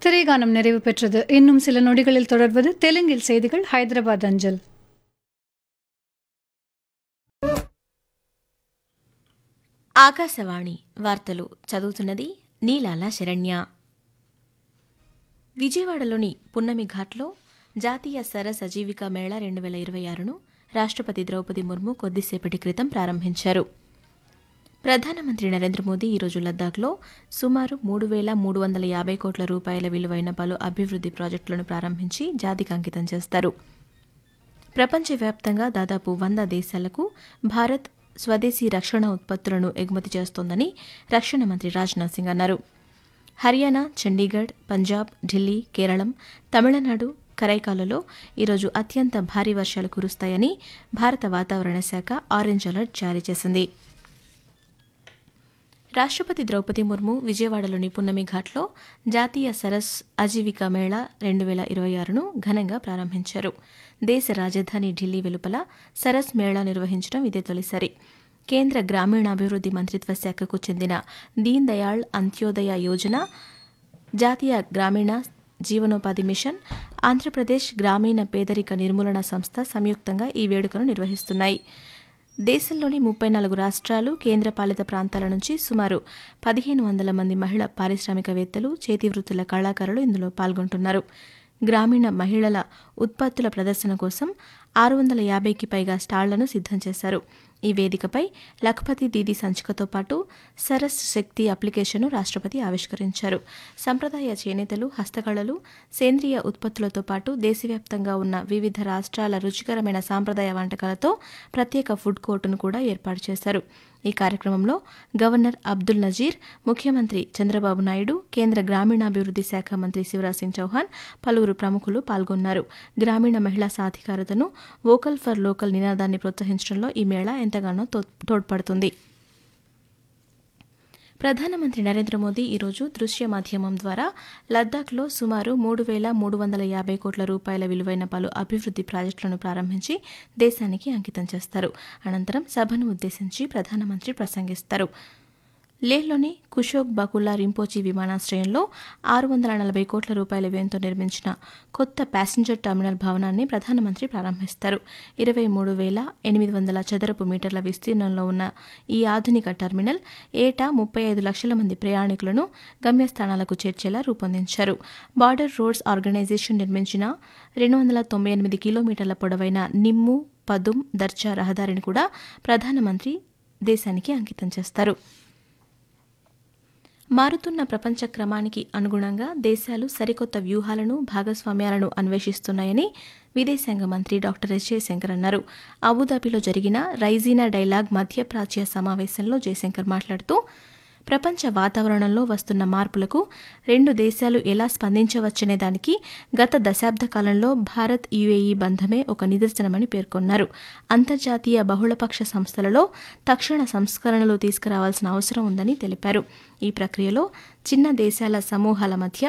திரைகானம் நிறைவு பெற்றது இன்னும் சில நொடிகளில் தொடர்வது தெலுங்கில் செய்திகள் ஹைதராபாத் அஞ்சல் ఆకాశవాణి వార్తలు చదువుతున్నది నీలాల శరణ్య విజయవాడలోని పున్నమి ఘాట్లో జాతీయ సరస్ అజీవికా మేళా రెండు వేల ఇరవై ఆరును రాష్ట్రపతి ద్రౌపది ముర్ము కొద్దిసేపటి క్రితం ప్రారంభించారు ప్రధానమంత్రి నరేంద్ర మోదీ ఈరోజు లద్దాఖ్లో సుమారు మూడు వేల మూడు వందల యాభై కోట్ల రూపాయల విలువైన పలు అభివృద్ది ప్రాజెక్టులను ప్రారంభించి జాతికి అంకితం చేస్తారు ప్రపంచవ్యాప్తంగా దాదాపు వంద దేశాలకు భారత్ స్వదేశీ రక్షణ ఉత్పత్తులను ఎగుమతి చేస్తోందని రక్షణ మంత్రి రాజ్నాథ్ సింగ్ అన్నారు హర్యానా చండీగఢ్ పంజాబ్ ఢిల్లీ కేరళం తమిళనాడు కరైకాలలో ఈరోజు అత్యంత భారీ వర్షాలు కురుస్తాయని భారత వాతావరణ శాఖ ఆరెంజ్ అలర్ట్ జారీ చేసింది రాష్ట్రపతి ద్రౌపది ముర్ము విజయవాడలోని పున్నమి ఘాట్లో జాతీయ సరస్ అజీవికా మేళా రెండు వేల ఇరవై ఆరును ఘనంగా ప్రారంభించారు దేశ రాజధాని ఢిల్లీ వెలుపల సరస్ మేళా నిర్వహించడం ఇదే తొలిసారి కేంద్ర గ్రామీణాభివృద్ది మంత్రిత్వ శాఖకు చెందిన దీన్ దయాళ్ అంత్యోదయ యోజన జాతీయ గ్రామీణ జీవనోపాధి మిషన్ ఆంధ్రప్రదేశ్ గ్రామీణ పేదరిక నిర్మూలన సంస్థ సంయుక్తంగా ఈ వేడుకను నిర్వహిస్తున్నాయి దేశంలోని ముప్పై నాలుగు రాష్ట్రాలు కేంద్రపాలిత ప్రాంతాల నుంచి సుమారు పదిహేను వందల మంది మహిళా పారిశ్రామికవేత్తలు చేతివృత్తుల కళాకారులు ఇందులో పాల్గొంటున్నారు గ్రామీణ మహిళల ఉత్పత్తుల ప్రదర్శన కోసం ఆరు వందల యాభైకి పైగా స్టాళ్లను సిద్ధం చేశారు ఈ వేదికపై లఖపతి దీది సంచికతో పాటు సరస్ శక్తి అప్లికేషన్ను రాష్ట్రపతి ఆవిష్కరించారు సంప్రదాయ చేనేతలు హస్తకళలు సేంద్రియ ఉత్పత్తులతో పాటు దేశవ్యాప్తంగా ఉన్న వివిధ రాష్ట్రాల రుచికరమైన సాంప్రదాయ వంటకాలతో ప్రత్యేక ఫుడ్ కోర్టును కూడా ఏర్పాటు చేశారు ఈ కార్యక్రమంలో గవర్నర్ అబ్దుల్ నజీర్ ముఖ్యమంత్రి చంద్రబాబు నాయుడు కేంద్ర గ్రామీణాభివృద్ది శాఖ మంత్రి శివరాజ్ సింగ్ చౌహాన్ పలువురు ప్రముఖులు పాల్గొన్నారు గ్రామీణ మహిళా సాధికారతను వోకల్ ఫర్ లోకల్ నినాదాన్ని ప్రోత్సహించడంలో ఈ మేళా ఎంతగానో తో- తోడ్పడుతుంది ప్రధానమంత్రి నరేంద్ర మోదీ ఈరోజు దృశ్య మాధ్యమం ద్వారా లద్దాఖ్లో సుమారు మూడు వేల మూడు వందల యాభై కోట్ల రూపాయల విలువైన పలు అభివృద్ది ప్రాజెక్టులను ప్రారంభించి దేశానికి అంకితం చేస్తారు అనంతరం సభను ఉద్దేశించి ప్రధానమంత్రి ప్రసంగిస్తారు లేహ్లోని కుషోక్ బకుల్లా రింపోచి విమానాశ్రయంలో ఆరు వందల నలభై కోట్ల రూపాయల వ్యయంతో నిర్మించిన కొత్త ప్యాసింజర్ టెర్మినల్ భవనాన్ని ప్రధానమంత్రి ప్రారంభిస్తారు ఇరవై మూడు వేల ఎనిమిది వందల చదరపు మీటర్ల విస్తీర్ణంలో ఉన్న ఈ ఆధునిక టెర్మినల్ ఏటా ముప్పై ఐదు లక్షల మంది ప్రయాణికులను గమ్యస్థానాలకు చేర్చేలా రూపొందించారు బార్డర్ రోడ్స్ ఆర్గనైజేషన్ నిర్మించిన రెండు వందల తొంభై ఎనిమిది కిలోమీటర్ల పొడవైన నిమ్ము పదుం దర్జా రహదారిని కూడా ప్రధానమంత్రి దేశానికి అంకితం చేస్తారు మారుతున్న ప్రపంచ క్రమానికి అనుగుణంగా దేశాలు సరికొత్త వ్యూహాలను భాగస్వామ్యాలను అన్వేషిస్తున్నాయని విదేశాంగ మంత్రి డాక్టర్ ఎస్ జయశంకర్ అన్నారు అబుదాబిలో జరిగిన రైజీనా డైలాగ్ మధ్యప్రాచ్య సమావేశంలో జయశంకర్ మాట్లాడుతూ ప్రపంచ వాతావరణంలో వస్తున్న మార్పులకు రెండు దేశాలు ఎలా స్పందించవచ్చనే దానికి గత దశాబ్ద కాలంలో భారత్ యుఏఈ బంధమే ఒక నిదర్శనమని పేర్కొన్నారు అంతర్జాతీయ బహుళపక్ష సంస్థలలో తక్షణ సంస్కరణలు తీసుకురావాల్సిన అవసరం ఉందని తెలిపారు ఈ ప్రక్రియలో చిన్న దేశాల సమూహాల మధ్య